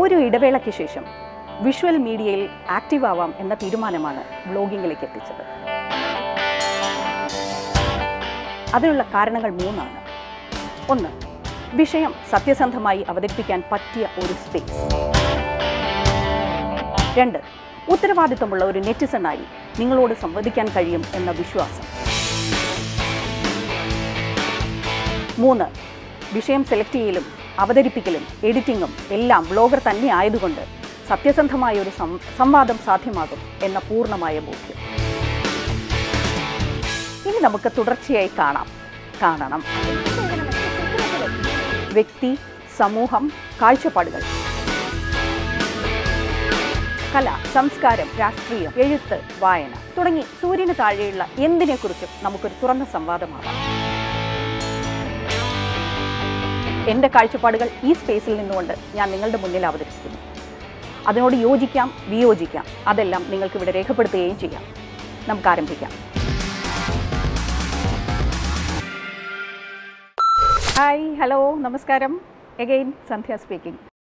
ഒരു ഇടവേളയ്ക്ക് ശേഷം വിഷ്വൽ മീഡിയയിൽ ആക്റ്റീവ് ആവാം എന്ന തീരുമാനമാണ് വ്ളോഗിങ്ങിലേക്ക് എത്തിച്ചത് അതിനുള്ള കാരണങ്ങൾ മൂന്നാണ് ഒന്ന് വിഷയം സത്യസന്ധമായി അവതരിപ്പിക്കാൻ പറ്റിയ ഒരു സ്പേസ് രണ്ട് ഉത്തരവാദിത്തമുള്ള ഒരു നെറ്റിസണായി നിങ്ങളോട് സംവദിക്കാൻ കഴിയും എന്ന വിശ്വാസം മൂന്ന് വിഷയം സെലക്ട് ചെയ്യലും അവതരിപ്പിക്കലും എഡിറ്റിങ്ങും എല്ലാം ബ്ലോഗർ തന്നെ ആയതുകൊണ്ട് സത്യസന്ധമായ ഒരു സം- സംവാദം സാധ്യമാകും എന്ന പൂർണ്ണമായ ബോധ്യം ഇനി നമുക്ക് തുടർച്ചയായി കാണാം കാണണം വ്യക്തി സമൂഹം കാഴ്ചപ്പാടുകൾ കല സംസ്കാരം രാഷ്ട്രീയം എഴുത്ത് വായന തുടങ്ങി സൂര്യന് താഴെയുള്ള എന്തിനെക്കുറിച്ചും നമുക്കൊരു തുറന്ന സംവാദമാവാം എൻ്റെ കാഴ്ചപ്പാടുകൾ ഈ സ്പേസിൽ നിന്നുകൊണ്ട് ഞാൻ നിങ്ങളുടെ മുന്നിൽ അവതരിപ്പിക്കുന്നു അതിനോട് യോജിക്കാം വിയോജിക്കാം അതെല്ലാം നിങ്ങൾക്ക് ഇവിടെ രേഖപ്പെടുത്തുകയും ചെയ്യാം നമുക്ക് ആരംഭിക്കാം ഹായ് ഹലോ നമസ്കാരം എഗെയിൻ സന്ധ്യ സ്പീക്കിംഗ്